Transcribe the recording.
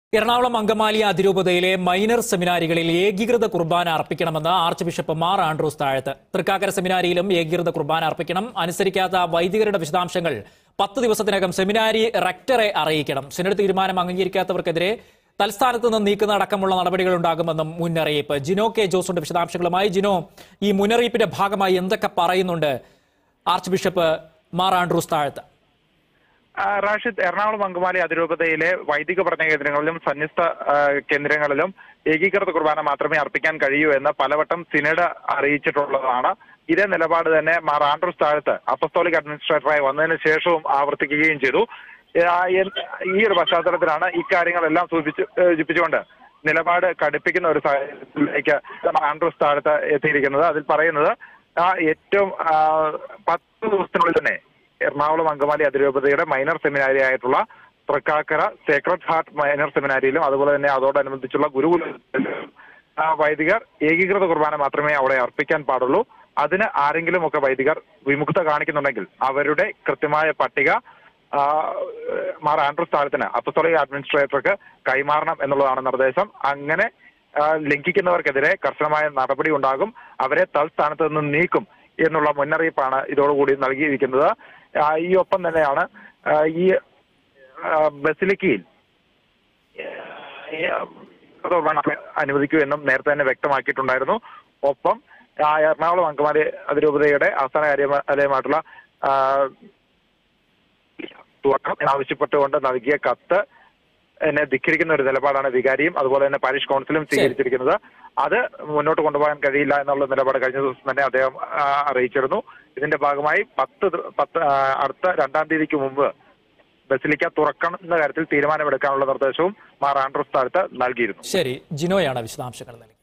എറണാകുളം അങ്കമാലി അതിരൂപതയിലെ മൈനർ സെമിനാരികളിൽ ഏകീകൃത കുർബാന അർപ്പിക്കണമെന്ന് archbishop Mar Andrews Thazhath Thrikkakara സെമിനാരിയിലും ഏകീകൃത കുർബാന അർപ്പിക്കണം അനുസരിക്കാത്ത വൈദികരുടെ വിശദാംശങ്ങൾ പത്ത് ദിവസത്തിനകം സെമിനാരി റക്ടറെ അറിയിക്കണം സിനഡ് തീരുമാനം അംഗീകരിക്കാത്തവർക്കെതിരെ തൽസ്ഥാനത്ത് നിന്ന് നീക്കുന്ന അടക്കമുള്ള നടപടികൾ ഉണ്ടാകുമെന്നും മുന്നറിയിപ്പ് ജിനോ കെ ജോസുണ്ട് വിശദാംശങ്ങളുമായി ജിനോ ഈ മുന്നറിയിപ്പിന്റെ ഭാഗമായി എന്തൊക്കെ പറയുന്നുണ്ട് ആർച്ച് ബിഷപ്പ് മാർ ആൻഡ്രൂസ് താഴത്ത് ആ, റാഷിദ് എറണാകുളം അങ്കമാലി അതിരൂപതയിലെ വൈദിക പഠന കേന്ദ്രങ്ങളിലും സന്യസ്ത ആ, കേന്ദ്രങ്ങളിലും ഏകീകൃത കുർബാന മാത്രമേ അർപ്പിക്കാൻ കഴിയൂ എന്ന് പലവട്ടം സിനഡ് അറിയിച്ചിട്ടുള്ളതാണ് ഇതേ നിലപാട് തന്നെ മാർ ആൻഡ്രൂസ് താഴത്ത് അപ്പസ്തോലിക് അഡ്മിനിസ്ട്രേറ്ററായി വന്നതിന് ശേഷവും ആവർത്തിക്കുകയും ചെയ്തു ആ, എൻ- ഈ ഒരു പശ്ചാത്തലത്തിലാണ് ഇക്കാര്യങ്ങളെല്ലാം സൂചിപ്പിച്ച് സൂചിപ്പിച്ചുകൊണ്ട് നിലപാട് കടുപ്പിക്കുന്ന ഒരു സാഹചര്യത്തിലേക്ക് ആൻഡ്രൂസ് താഴത്ത് എത്തിയിരിക്കുന്നത് അതിൽ പറയുന്നത് ആ ഏറ്റവും ആ, പത്ത് ദിവസത്തിനുള്ളിൽ തന്നെ എറണാകുളം അങ്കമാലി അതിരൂപതയുടെ മൈനർ സെമിനാരി ആയിട്ടുള്ള തൃക്കാക്കര സേക്രഡ് ഹാർട്ട് മൈനർ സെമിനാരിയിലും അതുപോലെ തന്നെ അതോടനുബന്ധിച്ചുള്ള ഗുരുകുലത്തിലും ആ, വൈദികർ ഏകീകൃത കുർബാന മാത്രമേ അവിടെ അർപ്പിക്കാൻ പാടുള്ളൂ അതിന് ആരെങ്കിലും ഒക്കെ വൈദികർ വിമുക്ത കാണിക്കുന്നുണ്ടെങ്കിൽ അവരുടെ കൃത്യമായ പട്ടിക ആ, മാർ ആൻഡ്രൂസ് താഴത്തിന് അപ്പസ്തോളിക് അഡ്മിനിസ്ട്രേറ്റർക്ക് കൈമാറണം എന്നുള്ളതാണ് നിർദ്ദേശം അങ്ങനെ ആ, ലംഘിക്കുന്നവർക്കെതിരെ കർശനമായ നടപടി ഉണ്ടാകും അവരെ തൽസ്ഥാനത്ത് നിന്ന് നീക്കും എന്നുള്ള മുന്നറിയിപ്പാണ് ഇതോടുകൂടി നൽകിയിരിക്കുന്നത് ആ, ഈ ഒപ്പം തന്നെയാണ് ആ, ഈ ആ, ബസിലിക്കയിൽ അനുവദിക്കൂ എന്നും നേരത്തെ തന്നെ വ്യക്തമാക്കിയിട്ടുണ്ടായിരുന്നു ഒപ്പം ആ, എറണാകുളം അങ്കമാലി അതിരൂപതയുടെ ആസ്ഥാന കാര്യാലയമായിട്ടുള്ള ആ, തുറക്കണം എന്നാവശ്യപ്പെട്ടുകൊണ്ട് നൽകിയ കത്ത് എന്നെ ധിക്കരിക്കുന്ന ഒരു നിലപാടാണ് വികാരിയും അതുപോലെ തന്നെ പാരിഷ് കൗൺസിലും സ്വീകരിച്ചിരിക്കുന്നത് അത് മുന്നോട്ട് കൊണ്ടുപോകാൻ കഴിയില്ല എന്നുള്ള നിലപാട് കഴിഞ്ഞ ദിവസം തന്നെ അദ്ദേഹം ആ, അറിയിച്ചിരുന്നു ഇതിന്റെ ഭാഗമായി പത്ത് ദി- പത്ത് ആ, അടുത്ത രണ്ടാം തീയതിക്ക് മുമ്പ് ബസിലിക്ക തുറക്കുന്ന കാര്യത്തിൽ തീരുമാനമെടുക്കാനുള്ള നിർദ്ദേശവും മാർ ആൻഡ്രൂസ് താഴത്ത് നൽകിയിരുന്നു ശരി ജിനോയാണ് വിശദാംശങ്ങൾ നൽകിയത്